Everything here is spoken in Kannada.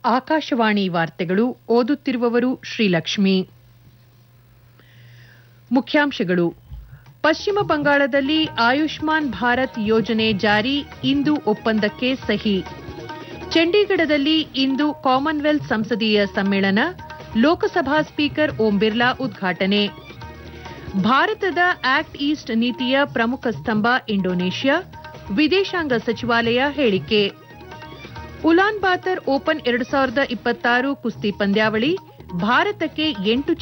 ಆಕಾಶವಾಣಿ ವಾರ್ತೆಗಳು ಓದುತ್ತಿರುವವರು ಶ್ರೀಲಕ್ಷ್ಮಿ ಮುಖ್ಯಾಂಶಗಳು ಪಶ್ಚಿಮ ಬಂಗಾಳದಲ್ಲಿ ಆಯುಷ್ಮಾನ್ ಭಾರತ್ ಯೋಜನೆ ಜಾರಿ ಇಂದು ಒಪ್ಪಂದಕ್ಕೆ ಸಹಿ ಚಂಡೀಗಢದಲ್ಲಿ ಇಂದು ಕಾಮನ್ವೆಲ್ತ್ ಸಂಸದೀಯ ಸಮ್ಮೇಳನ ಲೋಕಸಭಾ ಸ್ಪೀಕರ್ ಓಂ ಬಿರ್ಲಾ ಉದ್ಘಾಟನೆ ಭಾರತದ ಆಕ್ಟ್ ಈಸ್ಟ್ ನೀತಿಯ ಪ್ರಮುಖ ಸ್ತಂಭ ಇಂಡೋನೇಷ್ಯಾ ವಿದೇಶಾಂಗ ಸಚಿವಾಲಯ ಹೇಳಿಕೆ ಉಲಾನ್ ಬಾತರ್ ಓಪನ್ ಎರಡು ಸಾವಿರದ ಇಪ್ಪತ್ತಾರು ಕುಸ್ತಿ ಪಂದ್ಯಾವಳಿ ಭಾರತಕ್ಕೆ ಎಂಟು